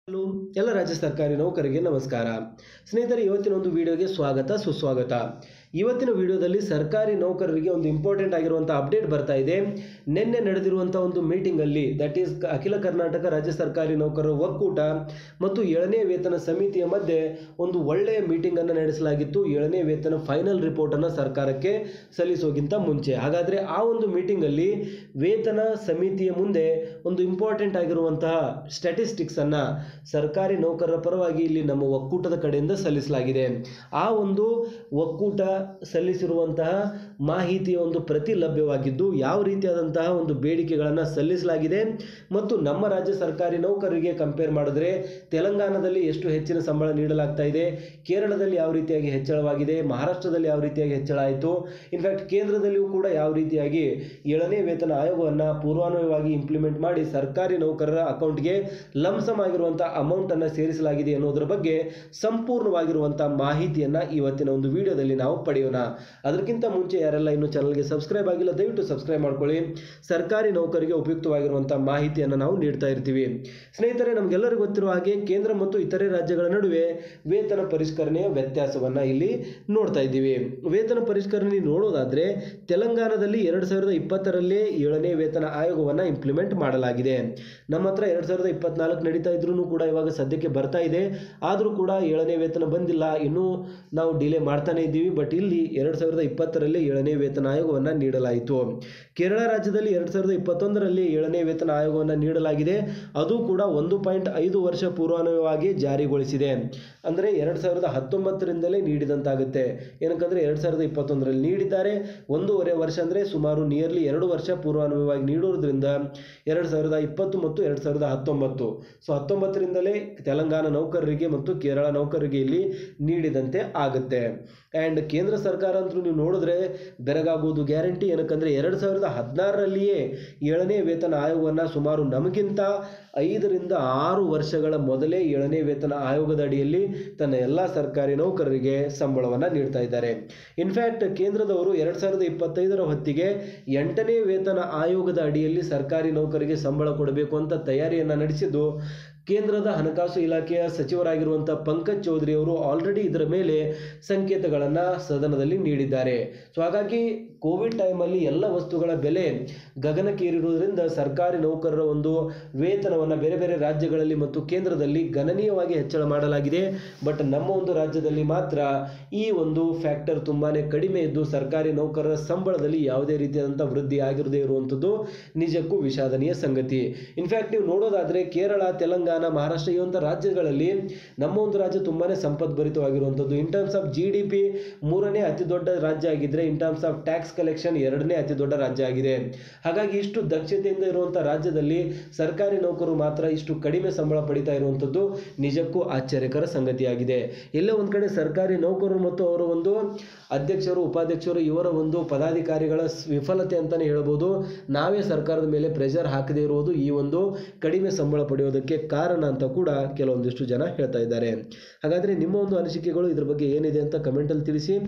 hello ಎಲ್ಲ ರಾಜ್ಯ ಸರ್ಕಾರಿ ನೌಕರರಿಗೆ ನಮಸ್ಕಾರ ಸ್ನೇಹಿತರೆ ಇವತ್ತಿನ ಒಂದು ವಿಡಿಯೋಗೆ ಸ್ವಾಗತ ಸುಸ್ವಾಗತ ಇವತ್ತಿನ ವಿಡಿಯೋದಲ್ಲಿ ಸರ್ಕಾರಿ ನೌಕರರಿಗೆ ಒಂದು ಇಂಪಾರ್ಟೆಂಟ್ ಆಗಿರುವಂಥ ಅಪ್ಡೇಟ್ ಬರ್ತಾ ಇದೆ ನಿನ್ನೆ ನಡೆದಿರುವಂಥ ಒಂದು ಮೀಟಿಂಗಲ್ಲಿ ದಟ್ ಈಸ್ ಅಖಿಲ ಕರ್ನಾಟಕ ರಾಜ್ಯ ಸರ್ಕಾರಿ ನೌಕರರ ಒಕ್ಕೂಟ ಮತ್ತು ಏಳನೇ ವೇತನ ಸಮಿತಿಯ ಮಧ್ಯೆ ಒಂದು ಒಳ್ಳೆಯ ಮೀಟಿಂಗನ್ನು ನಡೆಸಲಾಗಿತ್ತು ಏಳನೇ ವೇತನ ಫೈನಲ್ ರಿಪೋರ್ಟನ್ನು ಸರ್ಕಾರಕ್ಕೆ ಸಲ್ಲಿಸೋಗಿಂತ ಮುಂಚೆ ಹಾಗಾದರೆ ಆ ಒಂದು ಮೀಟಿಂಗಲ್ಲಿ ವೇತನ ಸಮಿತಿಯ ಮುಂದೆ ಒಂದು ಇಂಪಾರ್ಟೆಂಟ್ ಆಗಿರುವಂತಹ ಸ್ಟ್ಯಾಟಿಸ್ಟಿಕ್ಸನ್ನು ಸರ್ಕಾರಿ ನೌಕರರ ಪರವಾಗಿ ಇಲ್ಲಿ ನಮ್ಮ ಒಕ್ಕೂಟದ ಕಡೆಯಿಂದ ಸಲ್ಲಿಸಲಾಗಿದೆ ಆ ಒಂದು ಒಕ್ಕೂಟ ಸಲ್ಲಿಸಿರುವಂತಹ ಮಾಹಿತಿಯ ಒಂದು ಪ್ರತಿ ಲಭ್ಯವಾಗಿದ್ದು ಯಾವ ರೀತಿಯಾದಂತಹ ಒಂದು ಬೇಡಿಕೆಗಳನ್ನು ಸಲ್ಲಿಸಲಾಗಿದೆ ಮತ್ತು ನಮ್ಮ ರಾಜ್ಯ ಸರ್ಕಾರಿ ನೌಕರರಿಗೆ ಕಂಪೇರ್ ಮಾಡಿದ್ರೆ ತೆಲಂಗಾಣದಲ್ಲಿ ಎಷ್ಟು ಹೆಚ್ಚಿನ ಸಂಬಳ ನೀಡಲಾಗ್ತಾ ಇದೆ ಕೇರಳದಲ್ಲಿ ಯಾವ ರೀತಿಯಾಗಿ ಹೆಚ್ಚಳವಾಗಿದೆ ಮಹಾರಾಷ್ಟ್ರದಲ್ಲಿ ಯಾವ ರೀತಿಯಾಗಿ ಹೆಚ್ಚಳ ಆಯಿತು ಇನ್ಫ್ಯಾಕ್ಟ್ ಕೇಂದ್ರದಲ್ಲಿಯೂ ಕೂಡ ಯಾವ ರೀತಿಯಾಗಿ ಏಳನೇ ವೇತನ ಆಯೋಗವನ್ನು ಪೂರ್ವಾನ್ವಯವಾಗಿ ಇಂಪ್ಲಿಮೆಂಟ್ ಮಾಡಿ ಸರ್ಕಾರಿ ನೌಕರರ ಅಕೌಂಟ್ಗೆ ಲಂಸಮ್ ಆಗಿರುವಂಥ ಅಮೌಂಟನ್ನು ಸೇರಿಸಲಾಗಿದೆ ಅನ್ನೋದರ ಬಗ್ಗೆ ಸಂಪೂರ್ಣವಾಗಿರುವಂಥ ಮಾಹಿತಿಯನ್ನು ಇವತ್ತಿನ ಒಂದು ವಿಡಿಯೋದಲ್ಲಿ ನಾವು ಪಡೆಯೋಣ ಅದಕ್ಕಿಂತ ಮುಂಚೆ ಯಾರೆಲ್ಲ ಇನ್ನು ಚಾನಲ್ಗೆ ಸಬ್ಸ್ಕ್ರೈಬ್ ಆಗಿಲ್ಲ ದಯವಿಟ್ಟು ಸಬ್ಸ್ಕ್ರೈಬ್ ಮಾಡ್ಕೊಳ್ಳಿ ಸರ್ಕಾರಿ ನೌಕರಿಗೆ ಉಪಯುಕ್ತವಾಗಿರುವಂಥ ಮಾಹಿತಿಯನ್ನು ನಾವು ನೀಡ್ತಾ ಇರ್ತೀವಿ ಸ್ನೇಹಿತರೆ ನಮಗೆಲ್ಲರಿಗೂ ಗೊತ್ತಿರುವ ಹಾಗೆ ಕೇಂದ್ರ ಮತ್ತು ಇತರೆ ರಾಜ್ಯಗಳ ನಡುವೆ ವೇತನ ಪರಿಷ್ಕರಣೆಯ ವ್ಯತ್ಯಾಸವನ್ನು ಇಲ್ಲಿ ನೋಡ್ತಾ ಇದ್ದೀವಿ ವೇತನ ಪರಿಷ್ಕರಣೆ ನೋಡೋದಾದ್ರೆ ತೆಲಂಗಾಣದಲ್ಲಿ ಎರಡು ಸಾವಿರದ ಇಪ್ಪತ್ತರಲ್ಲೇ ಏಳನೇ ವೇತನ ಆಯೋಗವನ್ನು ಇಂಪ್ಲಿಮೆಂಟ್ ಮಾಡಲಾಗಿದೆ ನಮ್ಮ ಹತ್ರ ಎರಡು ಸಾವಿರದ ಇಪ್ಪತ್ನಾಲ್ಕು ನಡೀತಾ ಇದ್ರೂ ಕೂಡ ಇವಾಗ ಸದ್ಯಕ್ಕೆ ಬರ್ತಾ ಇದೆ ಆದರೂ ಕೂಡ ಏಳನೇ ವೇತನ ಬಂದಿಲ್ಲ ಇನ್ನೂ ನಾವು ಡಿಲೇ ಮಾಡ್ತಾನೆ ಇದ್ದೀವಿ ಬಟ್ ಇಲ್ಲಿ ಎರಡು ಸಾವಿರದ ಇಪ್ಪತ್ತರಲ್ಲಿ ಏಳನೇ ವೇತನ ಆಯೋಗವನ್ನು ನೀಡಲಾಯಿತು ಕೇರಳ ರಾಜ್ಯದಲ್ಲಿ ಎರಡು ಸಾವಿರದ ಇಪ್ಪತ್ತೊಂದರಲ್ಲಿ ಏಳನೇ ವೇತನ ಆಯೋಗವನ್ನು ನೀಡಲಾಗಿದೆ ಅದು ಕೂಡ ಒಂದು ಪಾಯಿಂಟ್ ಐದು ವರ್ಷ ಪೂರ್ವಾನ್ವಯವಾಗಿ ಜಾರಿಗೊಳಿಸಿದೆ ಅಂದರೆ ಎರಡು ಸಾವಿರದ ಹತ್ತೊಂಬತ್ತರಿಂದಲೇ ನೀಡಿದಂತಾಗುತ್ತೆ ಏನಕ್ಕಂದರೆ ಎರಡು ಸಾವಿರದ ಇಪ್ಪತ್ತೊಂದರಲ್ಲಿ ನೀಡಿದ್ದಾರೆ ಒಂದೂವರೆ ವರ್ಷ ಅಂದರೆ ಸುಮಾರು ನಿಯರ್ಲಿ ಎರಡು ವರ್ಷ ಪೂರ್ವಾನ್ವಯವಾಗಿ ನೀಡೋದ್ರಿಂದ ಎರಡು ಸಾವಿರದ ಇಪ್ಪತ್ತು ಮತ್ತು ಎರಡು ಸಾವಿರದ ಹತ್ತೊಂಬತ್ತು ಸೊ ಹತ್ತೊಂಬತ್ತರಿಂದಲೇ ತೆಲಂಗಾಣ ನೌಕರರಿಗೆ ಮತ್ತು ಕೇರಳ ನೌಕರರಿಗೆ ಇಲ್ಲಿ ನೀಡಿದಂತೆ ಆಗುತ್ತೆ ಆ್ಯಂಡ್ ಕೇಂದ್ರ ಸರ್ಕಾರ ಅಂತೂ ನೀವು ನೋಡಿದ್ರೆ ಬೆರಗಾಗುವುದು ಗ್ಯಾರಂಟಿ ಏನಕ್ಕಂದರೆ ಎರಡು ಸಾವಿರದ ಹದಿನಾರರಲ್ಲಿಯೇ ಏಳನೇ ವೇತನ ಆಯೋಗವನ್ನು ಸುಮಾರು ನಮಗಿಂತ ಐದರಿಂದ ಆರು ವರ್ಷಗಳ ಮೊದಲೇ ಏಳನೇ ವೇತನ ಆಯೋಗದ ಅಡಿಯಲ್ಲಿ ತನ್ನ ಎಲ್ಲ ಸರ್ಕಾರಿ ನೌಕರರಿಗೆ ಸಂಬಳವನ್ನು ನೀಡ್ತಾ ಇದ್ದಾರೆ ಇನ್ಫ್ಯಾಕ್ಟ್ ಕೇಂದ್ರದವರು ಎರಡು ಸಾವಿರದ ಇಪ್ಪತ್ತೈದರ ಹೊತ್ತಿಗೆ ಎಂಟನೇ ವೇತನ ಆಯೋಗದ ಅಡಿಯಲ್ಲಿ ಸರ್ಕಾರಿ ನೌಕರಿಗೆ ಸಂಬಳ ಕೊಡಬೇಕು ಅಂತ ತಯಾರಿಯನ್ನು ನಡೆಸಿದ್ದು ಕೇಂದ್ರದ ಹಣಕಾಸು ಇಲಾಖೆಯ ಸಚಿವರಾಗಿರುವಂಥ ಪಂಕಜ್ ಚೌಧರಿ ಅವರು ಆಲ್ರೆಡಿ ಇದರ ಮೇಲೆ ಸಂಕೇತಗಳನ್ನು ಸದನದಲ್ಲಿ ನೀಡಿದ್ದಾರೆ ಸೊ ಹಾಗಾಗಿ ಕೋವಿಡ್ ಟೈಮಲ್ಲಿ ಎಲ್ಲ ವಸ್ತುಗಳ ಬೆಲೆ ಗಗನಕ್ಕೇರಿರುವುದರಿಂದ ಸರ್ಕಾರಿ ನೌಕರರ ಒಂದು ವೇತನವನ್ನು ಬೇರೆ ಬೇರೆ ರಾಜ್ಯಗಳಲ್ಲಿ ಮತ್ತು ಕೇಂದ್ರದಲ್ಲಿ ಗಣನೀಯವಾಗಿ ಹೆಚ್ಚಳ ಮಾಡಲಾಗಿದೆ ಬಟ್ ನಮ್ಮ ಒಂದು ರಾಜ್ಯದಲ್ಲಿ ಮಾತ್ರ ಈ ಒಂದು ಫ್ಯಾಕ್ಟರ್ ತುಂಬಾ ಕಡಿಮೆ ಇದ್ದು ಸರ್ಕಾರಿ ನೌಕರರ ಸಂಬಳದಲ್ಲಿ ಯಾವುದೇ ರೀತಿಯಾದಂಥ ವೃದ್ಧಿ ಆಗಿರದೇ ಇರುವಂಥದ್ದು ನಿಜಕ್ಕೂ ವಿಷಾದನೀಯ ಸಂಗತಿ ಇನ್ಫ್ಯಾಕ್ಟ್ ನೀವು ನೋಡೋದಾದರೆ ಕೇರಳ ತೆಲಂಗಾಣ ಮಹಾರಾಷ್ಟ್ರ ಈ ಒಂದು ರಾಜ್ಯಗಳಲ್ಲಿ ನಮ್ಮ ಒಂದು ರಾಜ್ಯ ತುಂಬಾ ಸಂಪದ್ಭರಿತವಾಗಿರುವಂಥದ್ದು in terms of G D P ಮೂರನೇ ಅತಿ ದೊಡ್ಡ ರಾಜ್ಯ ಆಗಿದ್ದರೆ in terms of tax collection ಎರಡನೇ ಅತಿ ದೊಡ್ಡ ರಾಜ್ಯ ಆಗಿದೆ ಹಾಗಾಗಿ ಇಷ್ಟು ದಕ್ಷತೆಯಿಂದ ಇರುವಂಥ ರಾಜ್ಯದಲ್ಲಿ ಸರ್ಕಾರಿ ನೌಕರರು ಮಾತ್ರ ಇಷ್ಟು ಕಡಿಮೆ ಸಂಬಳ ಪಡಿತಾ ಇರುವಂಥದ್ದು ನಿಜಕ್ಕೂ ಆಶ್ಚರ್ಯಕರ ಸಂಗತಿಯಾಗಿದೆ ಎಲ್ಲೇ ಒಂದು ಕಡೆ ಸರ್ಕಾರಿ ನೌಕರರು ಮತ್ತು ಅವರ ಒಂದು ಅಧ್ಯಕ್ಷರು ಉಪಾಧ್ಯಕ್ಷರು ಇವರ ಒಂದು ಪದಾಧಿಕಾರಿಗಳ ವಿಫಲತೆ ಅಂತಲೇ ಹೇಳ್ಬೋದು ನಾವೇ ಸರ್ಕಾರದ ಮೇಲೆ ಪ್ರೆಷರ್ ಹಾಕದೇ ಇರುವುದು ಈ ಒಂದು ಕಡಿಮೆ ಸಂಬಳ ಪಡೆಯೋದಕ್ಕೆ ಕಾರಣ ಅಂತ ಕೂಡ ಕೆಲವೊಂದಿಷ್ಟು ಜನ ಹೇಳ್ತಾ ಇದ್ದಾರೆ ಹಾಗಾದರೆ ನಿಮ್ಮ ಒಂದು ಅನಿಸಿಕೆಗಳು ಇದ್ರ ಬಗ್ಗೆ ಏನಿದೆ ಅಂತ ಕಮೆಂಟಲ್ಲಿ ತಿಳಿಸಿ